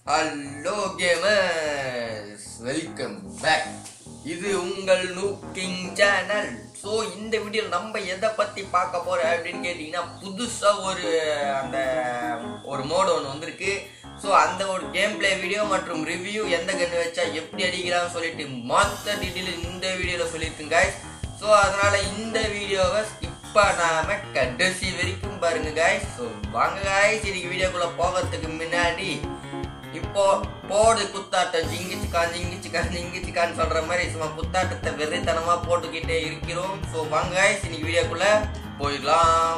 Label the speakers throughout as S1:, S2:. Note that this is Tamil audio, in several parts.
S1: ஹலோ கேமர்ஸ் வெல்கம் பேக் இது உங்கள் நூக்கிங் சேனல் ஸோ இந்த வீடியோ நம்ம எதை பற்றி பார்க்க போகிறோம் அப்படின்னு கேட்டிங்கன்னா புதுசாக ஒரு அந்த ஒரு மோடு ஒன்று வந்திருக்கு ஸோ அந்த ஒரு கேம் பிளே வீடியோ மற்றும் ரிவ்யூ எந்த கன்று வச்சா எப்படி அடிக்கிறான்னு சொல்லிட்டு மொத்த டீட்டெயில் இந்த வீடியோவில் சொல்லியிருக்குங்க ஸோ அதனால் இந்த வீடியோவை ஸ்கிப் பண்ணாமல் கடைசி வரைக்கும் பாருங்க காய்ஸ் ஸோ வாங்க காய்ஸ் இன்னைக்கு வீடியோக்குள்ளே போகிறதுக்கு முன்னாடி இப்போ போடு குத்தாட்டம் ஜிங்கி சிக்கான் ஜிங்கி சிக்கான் ஜிங்கி சிக்கான்னு சொல்ற மாதிரி சும்மா குத்தாட்டத்தை வெறித்தனமா போட்டுக்கிட்டே இருக்கிறோம் ஸோ வாங்க guys, இன்னைக்கு வீடியோக்குள்ள போயிடலாம்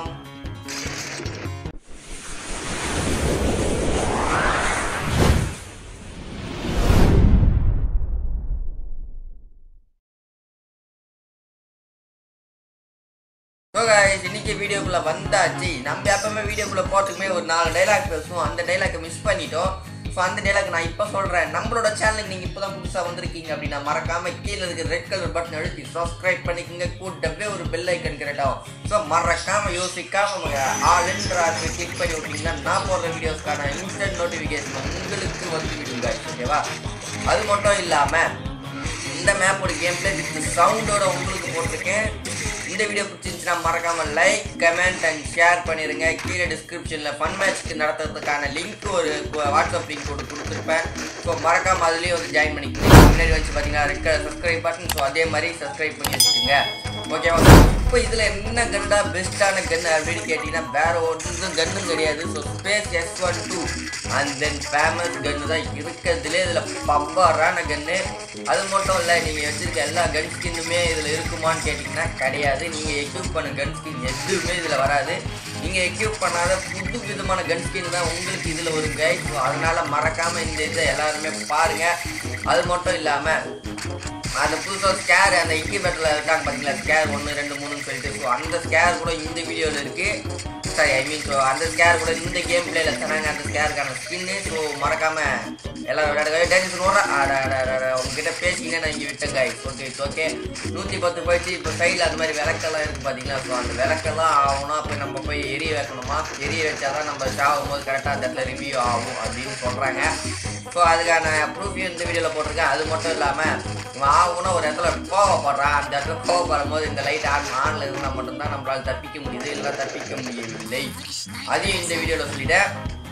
S1: ஸோ guys, இன்னைக்கு வீடியோக்குள்ள வந்தாச்சு நம்ம எப்பவுமே வீடியோக்குள்ள போட்டுக்குமே ஒரு நாலு டைலாக் பேசுவோம் அந்த டைலாக்கை மிஸ் பண்ணிட்டோம் ஸோ அந்த டைலாக் நான் இப்போ சொல்கிறேன் நம்மளோட சேனலுக்கு நீங்கள் இப்போ தான் புதுசாக வந்திருக்கீங்க அப்படின்னா மறக்காம கீழே இருக்கிற ரெட் கலர் பட்டன் அழுத்தி சப்ஸ்கிரைப் பண்ணிக்கோங்க கூட்டவே ஒரு பெல் ஐக்கன் கிரேட்டாகும் ஸோ மறக்காம யோசிக்காம ஆளுன்ற கிளிக் பண்ணி விட்டீங்கன்னா நான் போடுற வீடியோஸ்க்கான இன்ஸ்டன்ட் நோட்டிஃபிகேஷன் உங்களுக்கு வந்து விடுங்க ஓகேவா அது மட்டும் இல்லாமல் இந்த மேப்போட கேம் பிளே வித் சவுண்டோட உங்களுக்கு போட்டிருக்கேன் இந்த வீடியோ பிடிச்சிருந்துச்சுன்னா மறக்காம லைக் கமெண்ட் அண்ட் ஷேர் பண்ணிருங்க கீழே டிஸ்கிரிப்ஷனில் ஃபன் மேட்ச்க்கு நடத்துறதுக்கான லிங்க் ஒரு வாட்ஸ்அப் லிங்க் ஒன்று கொடுத்துருப்பேன் ஸோ மறக்காம அதுலேயே வந்து ஜாயின் பண்ணிக்கோங்க முன்னாடி வச்சு பார்த்தீங்கன்னா ரெக்க சப்ஸ்கிரைப் பட்டன் ஸோ அதே மாதிரி சப்ஸ்கிரைப் பண்ணி வச்சுக்கோங்க ஓகேவா இப்போ இதில் என்ன கண்டா பெஸ்ட்டான கன்று அப்படின்னு கேட்டிங்கன்னா வேற ஒன்றும் கன்னும் கிடையாது so space S one two and then famous gun தான் இருக்கிறதுலே இதில் பப்பரான கன்று அது மட்டும் இல்லை நீங்கள் வச்சிருக்க எல்லா கன் ஸ்கின்னுமே இதில் இருக்குமான்னு கேட்டிங்கன்னா கிடையாது நீங்கள் எக்யூப் பண்ண கன் ஸ்கின் எதுவுமே இதில் வராது நீங்கள் எக்யூப் பண்ணாத புது விதமான கன் ஸ்கின் தான் உங்களுக்கு இதில் ஒரு கைட் ஸோ அதனால் மறக்காமல் இந்த இதை எல்லாருமே பாருங்கள் அது மட்டும் இல்லாமல் அந்த புதுசாக ஸ்கேர் அந்த இன்டிமேட்டில் இருக்காங்க பார்த்தீங்களா ஸ்கேர் ஒன்று ரெண்டு மூணுன்னு சொல்லிட்டு ஸோ அந்த ஸ்கேர் கூட இந்த வீடியோவில் இருக்குது சாரி ஐ மீன் ஸோ அந்த ஸ்கேர் கூட இந்த கேம் பிளேல தராங்க அந்த ஸ்கேருக்கான ஸ்கின்னு ஸோ மறக்காமல் எல்லாம் விளையாடுங்க டேன்ஸ் ஓட உங்ககிட்ட பேசிங்கன்னா நான் இங்கே விட்டேன் காய் ஓகே ஓகே நூற்றி பத்து போயிடுச்சு இப்போ சைடில் அந்த மாதிரி விளக்கெல்லாம் இருக்குது பார்த்தீங்களா ஸோ அந்த விளக்கெல்லாம் ஆகும்னா போய் நம்ம போய் எரிய வைக்கணுமா எரிய வச்சாதான் நம்ம சாகும் போது கரெக்டாக அந்த இடத்துல ரிவ்யூ ஆகும் அப்படின்னு சொல்கிறாங்க ஸோ அதுக்கான ப்ரூஃபையும் இந்த வீடியோவில் போட்டிருக்கேன் அது மட்டும் இல்லாமல் இவன் ஆகும்னா ஒரு இடத்துல கோவப்படுறான் அந்த இடத்துல கோவப்படும் போது இந்த லைட் ஆன் ஆனில் இருந்தால் மட்டும்தான் நம்மளால் தப்பிக்க முடியுது இல்லை தப்பிக்க முடியவில்லை அதையும் இந்த வீடியோவில் சொல்லிட்டேன்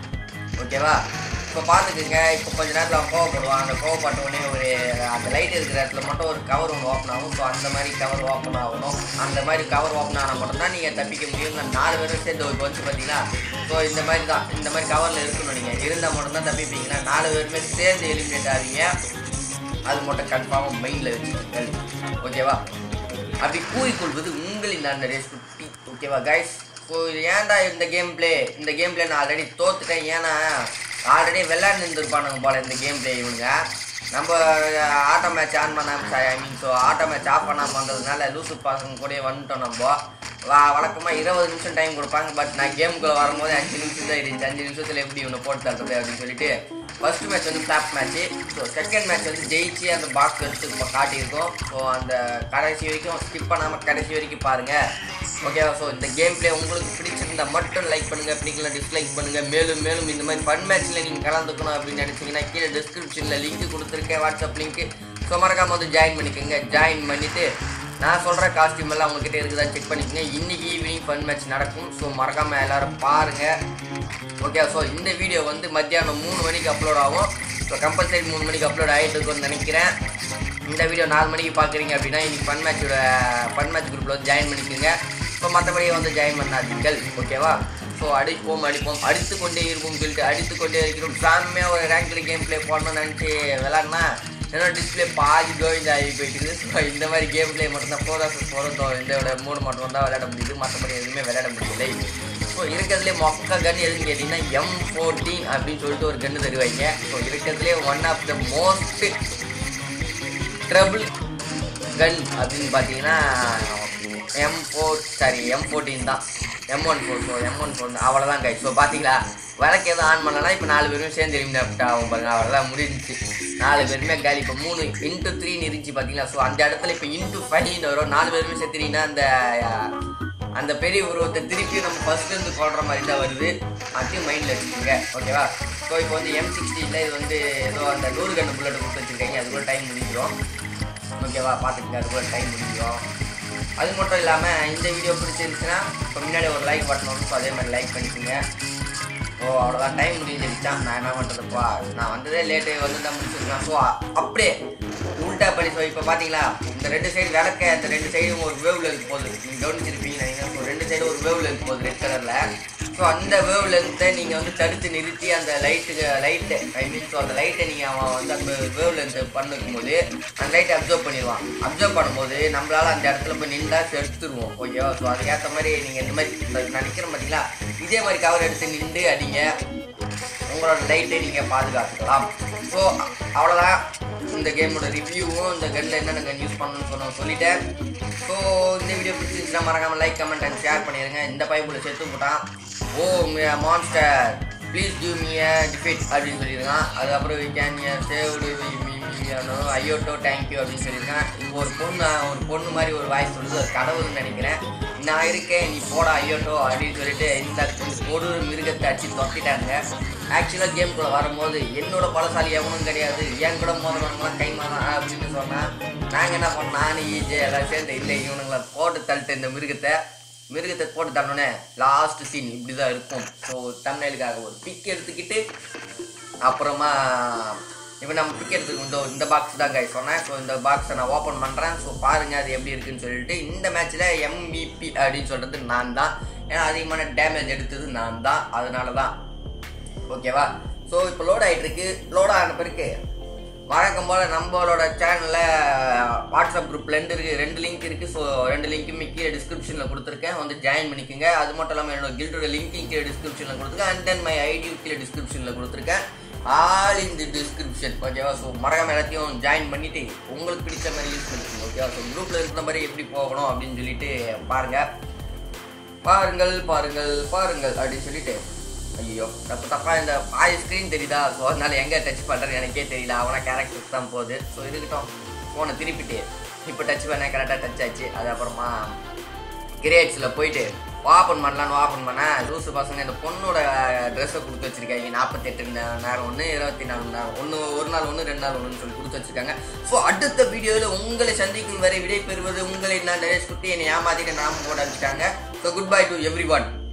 S1: ஓகேவா இப்போ பார்த்துக்குங்க இப்போ கொஞ்ச நேரத்தில் அவன் கோவப்படுவான் அந்த கோவப்பட்ட உடனே ஒரு அந்த லைட் இருக்கிற இடத்துல மட்டும் ஒரு கவர் ஒன்று ஓப்பன் ஆகும் ஸோ அந்த மாதிரி கவர் ஓப்பன் ஆகணும் அந்த மாதிரி கவர் ஓப்பன் ஆனால் மட்டும்தான் நீங்கள் தப்பிக்க முடியும் நான் நாலு பேரும் சேர்ந்து இப்போ வந்து பார்த்தீங்கன்னா ஸோ இந்த மாதிரி தான் இந்த மாதிரி கவரில் இருக்கணும் நீங்கள் இருந்தால் மட்டும்தான் தப்பிப்பீங்கன்னா நாலு பேருமே சேர்ந்து எலிமினேட் ஆவீங்க அது மட்டும் கன்ஃபார்மாக மைண்டில் வச்சுக்கோங்கள் ஓகேவா அப்படி கூறிக்கொள்வது உங்களின் அந்த ரேஸ் குட்டி ஓகேவா கைஸ் ஸோ இது ஏன்டா இந்த கேம் பிளே இந்த கேம் பிளே நான் ஆல்ரெடி தோத்துட்டேன் ஏன்னா ஆல்ரெடி விளையாண்டு இருந்திருப்பானுங்க போல இந்த கேம் பிளே இவனுங்க நம்ம ஆட்டோ மேட்ச் ஆன் பண்ணாம I mean so auto match off பண்ணாமல் வந்ததுனால லூசு பசங்க கூட வந்துட்டோம் நம்ம வா வழக்கமாக இருபது நிமிஷம் டைம் கொடுப்பாங்க பட் நான் கேமுக்குள்ளே வரும்போது அஞ்சு நிமிஷம் தான் இருந்துச்சு அஞ்சு நிமிஷத்தில் எப்படி இவனை போட்டு தள்ளுறது அப்படின்னு சொல்லிட்டு ஃபர்ஸ்ட் மேட்ச் வந்து flop match so second match வந்து ஜெயிச்சு அந்த பாக்ஸ் எடுத்து இப்போ காட்டியிருக்கோம் ஸோ அந்த கடைசி வரைக்கும் ஸ்கிப் பண்ணாமல் கடைசி வரைக்கும் பாருங்கள் ஓகேவா ஸோ இந்த கேம் பிளே உங்களுக்கு பிடிச்சிருந்தா மட்டும் லைக் பண்ணுங்கள் பிடிக்கல டிஸ்லைக் பண்ணுங்கள் மேலும் மேலும் இந்த மாதிரி ஃபன் மேட்ச்சில் நீங்கள் கலந்துக்கணும் அப்படின்னு நினச்சிங்கன்னா கீழே டிஸ்கிரிப்ஷனில் லிங்க் கொடுத்துருக்கேன் வாட்ஸ்அப் லிங்க்கு ஸோ மறக்காம வந்து ஜாயின் பண்ணிக்கோங்க ஜாயின் பண்ணிவிட்டு நான் சொல்கிற காஸ்டியூம் எல்லாம் உங்ககிட்ட இருக்குதா செக் பண்ணிக்கோங்க இன்னைக்கு ஈவினிங் ஃபன் மேட்ச் நடக்கும் ஸோ மறக்காமல் எல்லாரும் பாருங்கள் ஓகே ஸோ இந்த வீடியோ வந்து மத்தியானம் மூணு மணிக்கு அப்லோட் ஆகும் ஸோ கம்பல்சரி மூணு மணிக்கு அப்லோட் ஆகிட்டு இருக்கும்னு நினைக்கிறேன் இந்த வீடியோ நாலு மணிக்கு பார்க்குறீங்க அப்படின்னா இன்னைக்கு ஃபன் மேட்சோட ஃபன் மேட்ச் குரூப்பில் வந்து ஜாயின் பண்ணிக்கோங்க ஸோ மற்றபடி வந்து ஜாயின் பண்ணாதீங்கள் ஓகேவா ஸோ அடிப்போம் அடிப்போம் அடித்து கொண்டே இருப்போம் சொல்லிட்டு அடித்து கொண்டே இருக்கிறோம் சாமியாக ஒரு ரேங்க்டு கேம் ப்ளே போடணும்னு நினச்சி விளாட்னா என்னோட டிஸ்பிளே பாதி கோவிந்த் ஆகி போயிட்டு ஸோ இந்த மாதிரி கேம் பிளே மட்டும் தான் ஃபோர் ஹவர்ஸ் ஃபோர் இந்த மூணு மட்டும் தான் விளையாட முடியுது மற்றபடி எதுவுமே விளையாட முடியலை ஸோ இருக்கிறதுலே மொக்க கன் எதுன்னு கேட்டிங்கன்னா எம் ஃபோர்டீன் அப்படின்னு சொல்லிட்டு ஒரு கன்று தருவாங்க ஸோ இருக்கிறதுலே one of the most trouble gun அப்படின்னு பார்த்தீங்கன்னா M four sorry M fourteen தான் M one four so M one four அவ்வளோதான் கை ஸோ பார்த்தீங்களா விளக்கு எதுவும் ஆன் பண்ணலாம் இப்போ நாலு பேரும் சேர்ந்து எலிமினேட் ஆகும் பாருங்க அவ்வளோதான் முடிஞ்சிச்சு நாலு பேருமே காலி இப்போ மூணு இன்ட்டு த்ரீன்னு இருந்துச்சு பார்த்தீங்களா ஸோ அந்த இடத்துல இப்போ இன்ட்டு ஃபைவ்னு வரும் நாலு பேருமே சேர்த்துறீங்கன்னா அந்த அந்த பெரிய உருவத்தை திருப்பி நம்ம ஃபர்ஸ்ட் இருந்து கொள்ற மாதிரி தான் வருது அதையும் மைண்டில் வச்சுக்கோங்க ஓகேவா ஸோ இப்போ வந்து எம் சிக்ஸ்டியில் இது வந்து ஏதோ அந்த நூறு கண்ணு புல்லட் கொடுத்து வச்சுருக்காங்க அது கூட டைம் முடிஞ்சிடும் ஓகேவா பார்த்துக்கங்க அது கூட டைம் முடிஞ்சிடும் அது மட்டும் இல்லாமல் இந்த வீடியோ பிடிச்சிருந்துச்சுன்னா இப்போ முன்னாடி ஒரு லைக் பட்டன் வந்து ஸோ அதே மாதிரி லைக் பண்ணிக்கோங்க ஸோ அவ்வளோதான் டைம் முடிஞ்சிருச்சான் நான் என்ன பண்ணுறதுப்பா நான் வந்ததே லேட்டு வந்து தான் முடிச்சிருக்கேன் ஸோ அப்படியே உல்டா பண்ணி ஸோ இப்போ பார்த்தீங்களா இந்த ரெண்டு சைடு விளக்க இந்த ரெண்டு சைடும் ஒரு வேவ்ல இருக்கு போகுது நீங்கள் கவனிச்சிருப்பீங்க நினைக்கிறேன் ஸோ ரெண்டு சைடும் ஒரு வேவ்ல இருக்கு போகுது ரெட் கலரில் ஸோ அந்த வேவ் லென்த்தை நீங்கள் வந்து தடுத்து நிறுத்தி அந்த லைட்டுக்கு லைட்டை ஐ மீன் ஸோ அந்த லைட்டை நீங்கள் அவன் வந்து அந்த வேவ் லென்த்தை பண்ணும்போது அந்த லைட்டை அப்சர்வ் பண்ணிடுவான் அப்சர்வ் பண்ணும்போது நம்மளால அந்த இடத்துல போய் நின்றா எடுத்துருவோம் ஓகேவா ஸோ அதுக்கேற்ற மாதிரி நீங்கள் இந்த மாதிரி இந்த நான் நிற்கிறேன் பார்த்தீங்களா இதே மாதிரி கவர் எடுத்து நின்று அடிங்க உங்களோட லைட்டை நீங்கள் பாதுகாத்துக்கலாம் ஸோ அவ்வளோதான் இந்த கேமோட ரிவ்யூவும் இந்த கன்னில் என்னென்ன கன் யூஸ் பண்ணணும்னு சொன்ன சொல்லிட்டேன் ஸோ இந்த வீடியோ பிடிச்சிருந்துச்சுன்னா மறக்காமல் லைக் கமெண்ட் அண்ட் ஷேர் பண்ணிடுங்க இந்த பைப்பில் செத்து போட்டான் oh monster please give me a defeat அப்படின்னு சொல்லியிருக்கான் அதுக்கப்புறம் வி கேன் சேவ்டு ஐயோட்டோ தேங்க்யூ அப்படின்னு சொல்லியிருக்கான் இப்போ ஒரு பொண்ணு ஒரு பொண்ணு மாதிரி ஒரு வாய்ஸ் சொல்லுது அது கடவுள்னு நினைக்கிறேன் நான் இருக்கேன் நீ போடா ஐயோட்டோ அப்படின்னு சொல்லிட்டு இந்த ஒரு மிருகத்தை அடிச்சு தொட்டிட்டாங்க ஆக்சுவலாக கேம்குள்ளே வரும்போது என்னோட பலசாலி எவனும் கிடையாது என் கூட மோதனவங்களாம் கை மாதான் அப்படின்னு சொன்னால் நாங்கள் என்ன பண்ணோம் நானும் ஈஜே எல்லாம் சேர்ந்து இல்லை இவனுங்களை போட்டு தள்ளிட்டு இந்த மிருகத்தை மிருகத்தை போட்டு தள்ளனே லாஸ்ட் சீன் இப்படி தான் இருக்கும் ஸோ தமிழுக்காக ஒரு பிக் எடுத்துக்கிட்டு அப்புறமா இப்போ நம்ம பிக் எடுத்துக்கு இந்த இந்த பாக்ஸ் தான் guys சொன்னேன் ஸோ இந்த பாக்ஸை நான் ஓப்பன் பண்ணுறேன் ஸோ பாருங்கள் அது எப்படி இருக்குன்னு சொல்லிட்டு இந்த மேட்ச்சில் எம்விபி அப்படின்னு சொல்கிறது நான் தான் ஏன்னா அதிகமான டேமேஜ் எடுத்தது நான் தான் அதனால தான் ஓகேவா ஸோ இப்போ லோட் ஆகிட்டு இருக்கு லோட் ஆன பிறகு வழக்கம் போல் நம்மளோட சேனலில் வாட்ஸ்அப் குரூப் ரெண்டு இருக்குது ரெண்டு லிங்க் இருக்குது ஸோ ரெண்டு லிங்க்குமே கீழே டிஸ்கிரிப்ஷனில் கொடுத்துருக்கேன் வந்து ஜாயின் பண்ணிக்கோங்க அது மட்டும் இல்லாமல் என்னோட கில்டோட லிங்க்கையும் கீழே டிஸ்கிரிப்ஷனில் கொடுத்துருக்கேன் அண்ட் தென் மை ஐடி கீழே டிஸ்கிரிப்ஷனில் கொடுத்துருக்கேன் ஆல் இன் தி டிஸ்கிரிப்ஷன் ஓகேவா ஸோ மறக்காம எல்லாத்தையும் ஜாயின் பண்ணிவிட்டு உங்களுக்கு பிடிச்ச மாதிரி யூஸ் பண்ணிக்கோங்க ஓகேவா ஸோ குரூப்பில் இருக்கிற மாதிரி எப்படி போகணும் அப்படின்னு சொல்லிட்டு பாருங்கள் பாருங்கள் பாருங்கள் பாருங்கள் அப்படின்னு சொல்லிட்டு ஐயோ தப்பு தப்பா இந்த பாய் ஸ்க்ரீன் தெரியுதா ஸோ அதனால எங்கே டச் பண்ணுறது எனக்கே தெரியல அவனை கேரக்டர்ஸ் தான் போகுது ஸோ இருக்கட்டும் ஃபோனை திருப்பிட்டு இப்போ டச் பண்ண கரெக்டாக டச் ஆச்சு அது அப்புறமா கிரியேட்ஸில் போயிட்டு ஓப்பன் பண்ணலான்னு ஓப்பன் பண்ணேன் லூசு பசங்க இந்த பொண்ணோட ட்ரெஸ்ஸை கொடுத்து வச்சிருக்காங்க நாற்பத்தெட்டு நேரம் ஒன்று இருபத்தி நாலு நேரம் ஒன்று ஒரு நாள் ஒன்று ரெண்டு நாள் ஒன்றுன்னு சொல்லி கொடுத்து வச்சிருக்காங்க ஸோ அடுத்த வீடியோவில் உங்களை சந்திக்கும் வரை விடை பெறுவது உங்களை நான் நிறைய சுற்றி என்னை ஏமாத்திட்டு நாம போட வச்சுட்டாங்க so good bye to every one